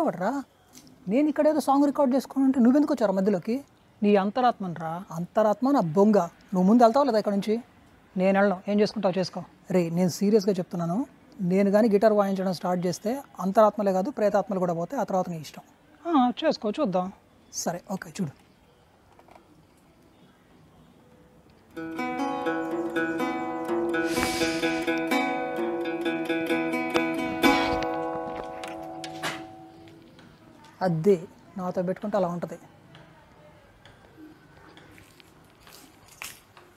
వీడేవాడ్రా నేను ఇక్కడ ఏదో సాంగ్ రికార్డ్ చేసుకుని ఉంటే నువ్వెందుకు వచ్చారా మధ్యలోకి నీ అంతరాత్మన్ రా అంతరాత్మ నా బొంగ నువ్వు ముందు వెళ్తావు లేదా ఇక్కడ నుంచి నేను వెళ్ళను ఏం చేసుకుంటావు చేసుకో రే నేను సీరియస్గా చెప్తున్నాను నేను కానీ గిటార్ వాయించడం స్టార్ట్ చేస్తే అంతరాత్మలే కాదు ప్రేతాత్మలు కూడా పోతే ఆ తర్వాత నీ ఇష్టం ఆ, చేసుకో చూద్దాం సరే ఓకే చూడు అదే నాతో పెట్టుకుంటే అలా ఉంటుంది